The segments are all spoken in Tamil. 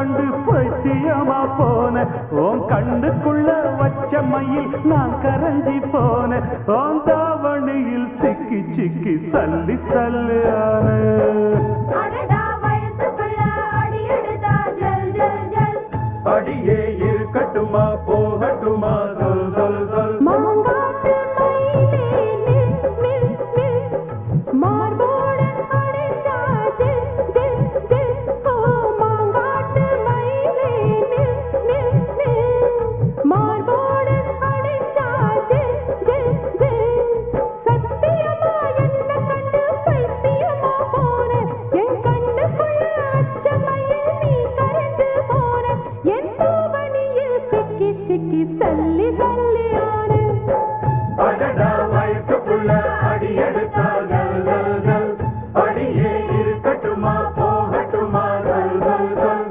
கண்டு பைத்தியமா போன உன் கண்ணுக்குள்ள வச்ச மயில் நான் கரைஞ்சி போன உன் தாவணியில் சிக்கி சிக்கி சல்லி சல்லி ஆன அடடா வயசுக்குள்ள அடி எடுத்தா ஜல் ஜல் ஜல் அடியே இருக்கட்டுமா போகட்டுமா சொல் சொல் சொல் மாங்காட்டு மயிலே நில் நில் நில் மார்போடன் அடைச்சா ஜில் ஜில் ஜில் ஓ மாங்காட்டு மயிலே நில் நில் நில் மார்போடன் அடைச்சா ஜில் ஜில் ஜில் சத்தியமா என்ன கண்டு பைத்தியமா போன என் கண்ணுக்குள்ள அச்ச மயில் நீ கரைந்து போன என் தூவணியில் சிக்கி சிக்கி தள்ளி தள்ளி ஆன அடடா வயசுக்குள்ள அடி எடுத்தா ஜல் ஜல் ஜல் அடியே இருக்கட்டுமா போகட்டுமா சொல் சொல் சொல்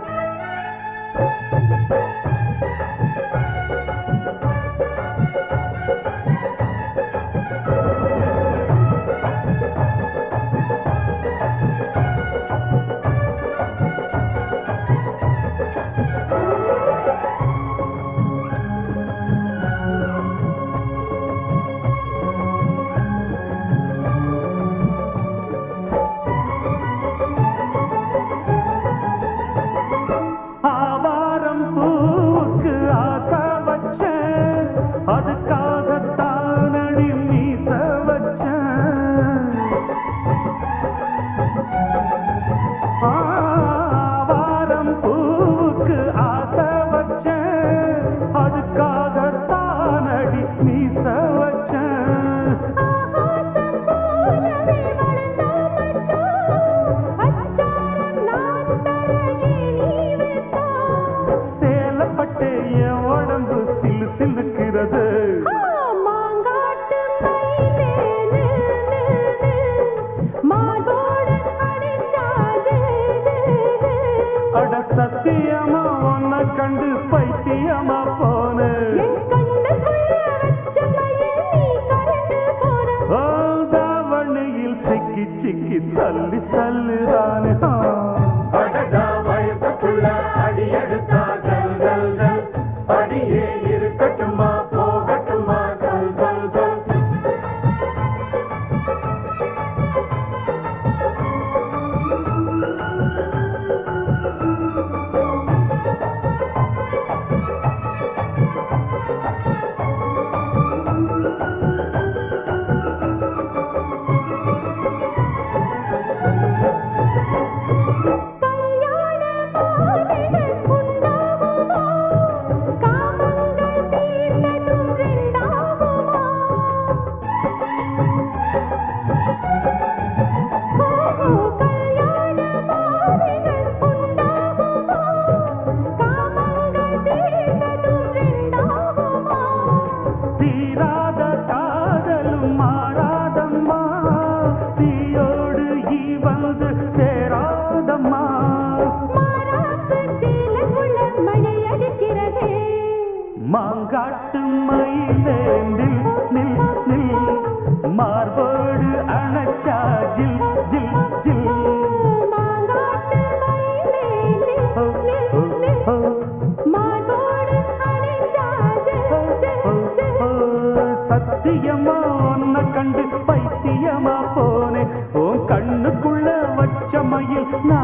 ஆவாரம் பூவுக்கு ஆசை வச்சேன் அதுக்காகத்தான் அடி மீச வச்சேன் ஆவாரம் பூவுக்கு ஆசை வச்சேன் அதுக்காகத்தான் அடி மீச வச்சேன் ஆகாசம் போலவே வளர்ந்தோம் மச்சான் அச்சாரம் நான் தரையே நீ வச்சான் சேலப்பட்டு என் உடம்பு சிலு சிலுக்கிறது மாங்காட்டு மயிலே நில் நில் நில் மார்போடன் அடைச்சா ஜில் ஜில் ஜில் அட சத்தியமா உன்னை கண்டு பைத்தியமா போனேன் என் கண்ணுக்குள்ள வச்ச மயில் நீ கரைந்து போன ஓ தாவணியில் சிக்கி சிக்கி தள்ளி தள்ளுறானே அடடா வயசுக்குள்ள அடி எடுத்தா ஜல் ஜல் ஜல் அடியே இருக்கட்டுமா போகட்டுமா சொல் சொல் சொல் கல்யாண மாலைகள் உண்டாகுமா காமங்கள் தீர்ந்ததும் ரெண்டாகுமா ஓ கல்யாண மாலைகள் உண்டாகுமா காமங்கள் தீர்ந்ததும் ரெண்டாகுமா தீராத காதலும் மாறாதம்மா தீயோடு ஈ வந்து சேராதம்மா மாறாப்பு சேலைக்குள்ள மழை அடிக்கிறதே மாங்காட்டு மயிலே நில் நில் நில் மார்போடு அணைச்சா ஜில் ஜில் ஜில் மாங்காட்டு மயிலே நில் நில் நில் மார்போடு அணைச்சா ஜில் ஜில் ஜில் சத்தியமா உன்னை கண்டு பைத்தியமா போனேன் உன் கண்ணுக்குள்ள வச்ச மயில் நான்